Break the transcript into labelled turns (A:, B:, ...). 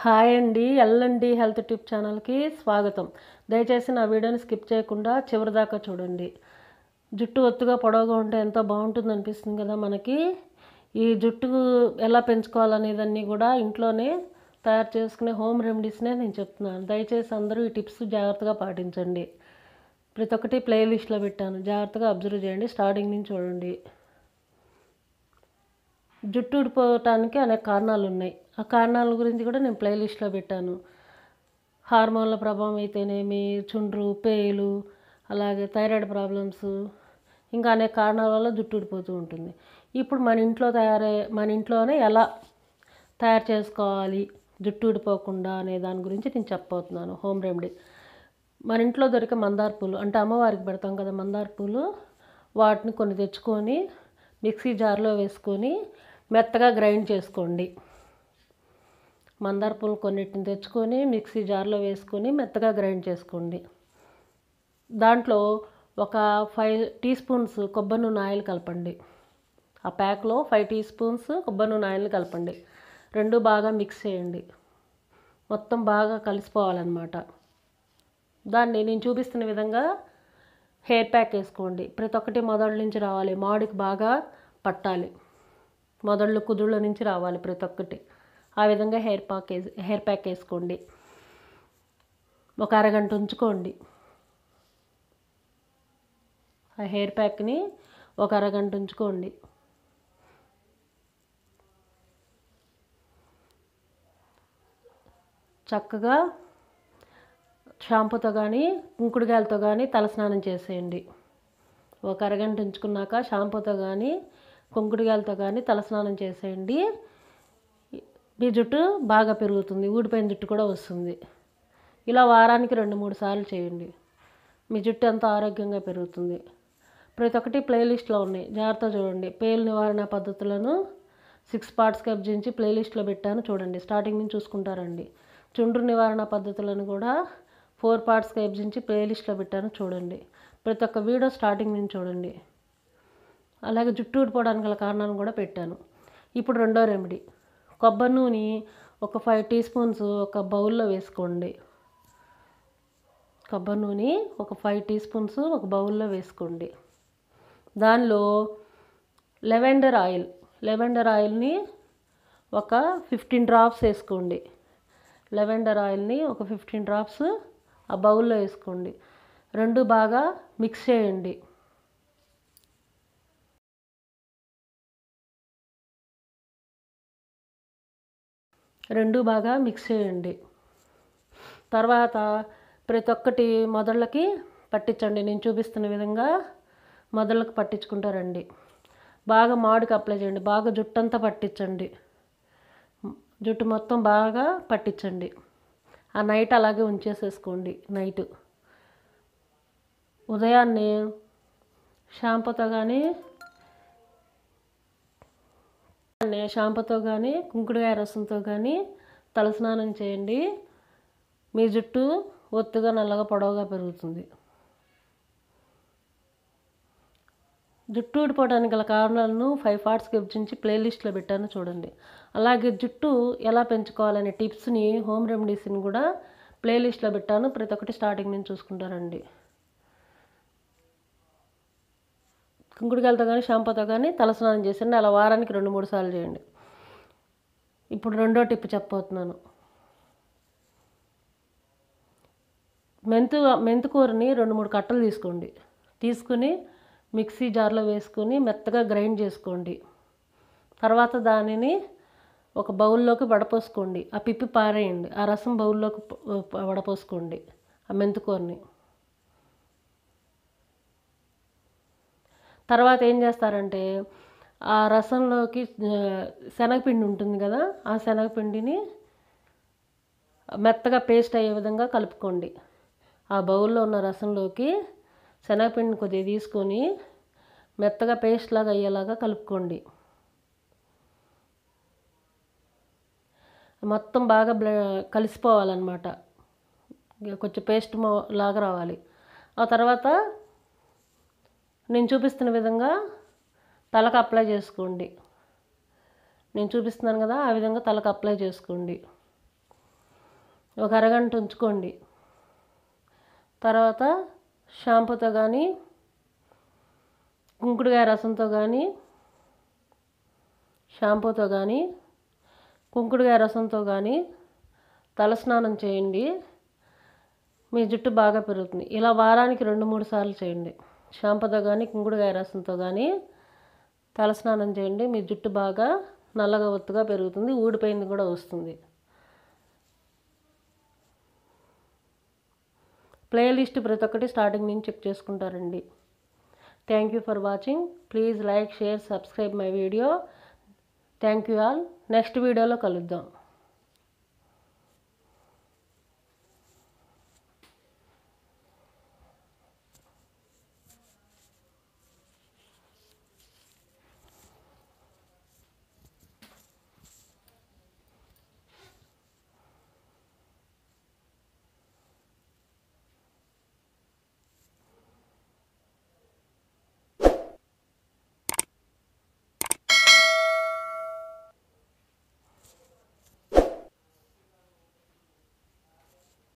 A: hi అండి LMD health tip ఛానల్కి స్వాగతం దయచేసి నా వీడియోని స్కిప్ చేయకుండా చివరి దాకా చూడండి జుట్టు ఒత్తుగా పొడవుగా ఉంటే ఎంతో బాగుంటుంది అనిపిస్తుంది కదా మనకి ఈ జుట్టు ఎలా పెంచుకోవాలనేదన్నీ కూడా ఇంట్లోనే తయారు చేసుకునే హోమ్ రెమెడీస్నే నేను చెప్తున్నాను దయచేసి అందరూ ఈ టిప్స్ జాగ్రత్తగా పాటించండి ప్రతి ఒక్కటి ప్లేలిస్ట్లో పెట్టాను జాగ్రత్తగా అబ్జర్వ్ చేయండి స్టార్టింగ్ నుంచి చూడండి జుట్టు ఊడిపోవటానికి అనేక కారణాలు ఉన్నాయి ఆ కారణాల గురించి కూడా నేను ప్లేలిస్ట్లో పెట్టాను హార్మోన్ల ప్రభావం అయితేనేమి చుండ్రు పేలు అలాగే థైరాయిడ్ ప్రాబ్లమ్స్ ఇంకా అనేక కారణాల వల్ల జుట్టు ఊడిపోతూ ఉంటుంది ఇప్పుడు మన ఇంట్లో తయారయ్యే మన ఇంట్లోనే ఎలా తయారు చేసుకోవాలి జుట్టు ఊడిపోకుండా అనే దాని గురించి నేను చెప్పబోతున్నాను హోమ్ రెమెడీ మన ఇంట్లో దొరికే మందార పూలు అంటే అమ్మవారికి పెడతాం కదా మందార పూలు వాటిని కొన్ని తెచ్చుకొని మిక్సీ జార్లో వేసుకొని మెత్తగా గ్రైండ్ చేసుకోండి మందార పూలు కొన్నిటిని తెచ్చుకొని మిక్సీ జార్లో వేసుకొని మెత్తగా గ్రైండ్ చేసుకోండి దాంట్లో ఒక ఫైవ్ టీ స్పూన్స్ కొబ్బరి నూనె ఆయిల్ కలపండి ఆ ప్యాక్లో ఫైవ్ టీ స్పూన్స్ కొబ్బరి నూనె ఆయిల్ కలపండి రెండు బాగా మిక్స్ చేయండి మొత్తం బాగా కలిసిపోవాలన్నమాట దాన్ని నేను చూపిస్తున్న విధంగా హెయిర్ ప్యాక్ వేసుకోండి ప్రతి ఒక్కటి మొదళ్ళ నుంచి రావాలి మాడికి బాగా పట్టాలి మొదళ్ళు కుదుళ్ళ నుంచి రావాలి ప్రతి ఒక్కటి ఆ విధంగా హెయిర్ ప్యాక్ వేసి హెయిర్ ప్యాక్ వేసుకోండి ఒక అరగంట ఉంచుకోండి ఆ హెయిర్ ప్యాక్ని ఒక అరగంట ఉంచుకోండి చక్కగా షాంపూతో కానీ కుంకుడుగాయలతో కానీ తలస్నానం చేసేయండి ఒక అరగంట ఉంచుకున్నాక షాంపూతో కానీ కుంకుడుగాయలతో కానీ తలస్నానం చేసేయండి మీ జుట్టు బాగా పెరుగుతుంది ఊడిపోయిన జుట్టు కూడా వస్తుంది ఇలా వారానికి రెండు మూడు సార్లు చేయండి మీ జుట్టు ఎంతో ఆరోగ్యంగా పెరుగుతుంది ప్రతి ఒక్కటి ప్లేలిస్ట్లో ఉన్నాయి జాగ్రత్త చూడండి పేలు నివారణ పద్ధతులను సిక్స్ పార్ట్స్కి విభజించి ప్లేలిస్ట్లో పెట్టాను చూడండి స్టార్టింగ్ నుంచి చూసుకుంటారండి చుండ్రు నివారణ పద్ధతులను కూడా ఫోర్ పార్ట్స్గా విభజించి ప్లేలిస్ట్లో పెట్టాను చూడండి ప్రతి ఒక్క వీడియో స్టార్టింగ్ నుంచి చూడండి అలాగే జుట్టు ఊడిపోవడానికి గల కారణాలను కూడా పెట్టాను ఇప్పుడు రెండో రెమెడీ కొబ్బరి నూనె ఒక ఫైవ్ టీ స్పూన్స్ ఒక బౌల్లో వేసుకోండి కొబ్బరి నూనె ఒక ఫైవ్ టీ స్పూన్స్ ఒక బౌల్లో వేసుకోండి దానిలో లెవెండర్ ఆయిల్ లెవెండర్ ఆయిల్ని ఒక ఫిఫ్టీన్ డ్రాప్స్ వేసుకోండి లెవెండర్ ఆయిల్ని ఒక ఫిఫ్టీన్ డ్రాప్స్ ఆ బౌల్లో వేసుకోండి రెండు బాగా మిక్స్ చేయండి రెండు బాగా మిక్స్ చేయండి తర్వాత ప్రతి ఒక్కటి మొదళ్ళకి పట్టించండి నేను చూపిస్తున్న విధంగా మొదళ్ళకి పట్టించుకుంటారండి బాగా మాడికి అప్లై చేయండి బాగా జుట్టు అంతా పట్టించండి జుట్టు మొత్తం బాగా పట్టించండి ఆ నైట్ అలాగే ఉంచేసేసుకోండి నైట్ ఉదయాన్నే షాంపూతో కానీ షాంపూతో కానీ కుంకుడుకాయ రసంతో కానీ తలస్నానం చేయండి మీ జుట్టు ఒత్తుగా నల్లగా పొడవుగా పెరుగుతుంది జుట్టు ఊడిపోవడానికి గల కారణాలను ఫైవ్ పార్ట్స్కి విభజించి ప్లేలిస్ట్లో పెట్టాను చూడండి అలాగే జుట్టు ఎలా పెంచుకోవాలనే టిప్స్ని హోమ్ రెమెడీస్ని కూడా ప్లేలిస్ట్లో పెట్టాను ప్రతి ఒక్కటి స్టార్టింగ్ నుంచి చూసుకుంటారండి కుంకుడుకాయలతో కానీ షాంపూతో కానీ తలస్నానం చేసండి అలా వారానికి రెండు మూడు సార్లు చేయండి ఇప్పుడు రెండో టిప్ చెప్పబోతున్నాను మెంతు మెంతుకూరని రెండు మూడు కట్టలు తీసుకోండి తీసుకుని మిక్సీ జార్లో వేసుకొని మెత్తగా గ్రైండ్ చేసుకోండి తర్వాత దానిని ఒక బౌల్లోకి వడపోసుకోండి ఆ పిప్పి పారేయండి ఆ రసం బౌల్లోకి వడపోసుకోండి ఆ మెంతుకూరని తర్వాత ఏం చేస్తారంటే ఆ రసంలోకి శనగపిండి ఉంటుంది కదా ఆ శనగపిండిని మెత్తగా పేస్ట్ అయ్యే విధంగా కలుపుకోండి ఆ బౌల్లో ఉన్న రసంలోకి శనగపిండిని కొద్దిగా తీసుకొని మెత్తగా పేస్ట్ లాగా అయ్యేలాగా కలుపుకోండి మొత్తం బాగా బ్ల కలిసిపోవాలన్నమాట కొంచెం పేస్ట్ లాగా రావాలి ఆ తర్వాత నేను చూపిస్తున్న విధంగా తలకు అప్లై చేసుకోండి నేను చూపిస్తున్నాను కదా ఆ విధంగా తలకు అప్లై చేసుకోండి ఒక అరగంట ఉంచుకోండి తర్వాత షాంపూతో కానీ కుంకుడుకాయ రసంతో కానీ షాంపూతో కానీ కుంకుడుకాయ రసంతో కానీ తలస్నానం చేయండి మీ జుట్టు బాగా పెరుగుతుంది ఇలా వారానికి రెండు మూడు సార్లు చేయండి షాంపూతో కానీ కుంకుడుకాయ రసంతో కానీ తలస్నానం చేయండి మీ జుట్టు బాగా నల్లగా ఒత్తుగా పెరుగుతుంది ఊడిపోయింది కూడా వస్తుంది ప్లేలిస్ట్ ప్రతి ఒక్కటి స్టార్టింగ్ నుంచి చెక్ చేసుకుంటారండి thank you for watching please like share subscribe my video thank you all next వీడియోలో కలుద్దాం